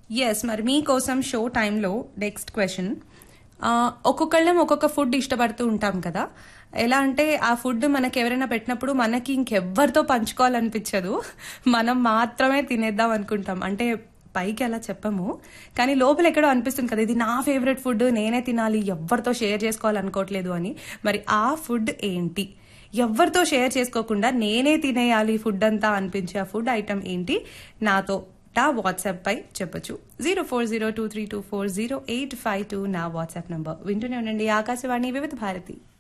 yes మరి మీకోసం show టైంలో నెక్స్ట్ క్వశ్చన్ ఒక్కొక్కళ్ళం ఒక్కొక్క ఫుడ్ ఇష్టపడుతూ ఉంటాం కదా ఎలా అంటే ఆ ఫుడ్ మనకి ఎవరైనా పెట్టినప్పుడు మనకి ఇంకెవ్వరితో పంచుకోవాలనిపించదు మనం మాత్రమే తినేద్దాం అనుకుంటాం అంటే పైకి అలా చెప్పము కానీ లోపల ఎక్కడో అనిపిస్తుంది కదా ఇది నా ఫేవరెట్ ఫుడ్ నేనే తినాలి ఎవరితో షేర్ చేసుకోవాలనుకోవట్లేదు అని మరి ఆ ఫుడ్ ఏంటి ఎవరితో షేర్ చేసుకోకుండా నేనే తినేయాలి ఫుడ్ అంతా అనిపించే ఆ ఫుడ్ ఐటమ్ ఏంటి నాతో నా వాట్సాప్ పై చెప్పొచ్చు zero four zero two three two four zero eight five two నా వాట్సాప్ నంబర్ వింటూనే ఉండండి ఆకాశవాణి వివిధ భారతి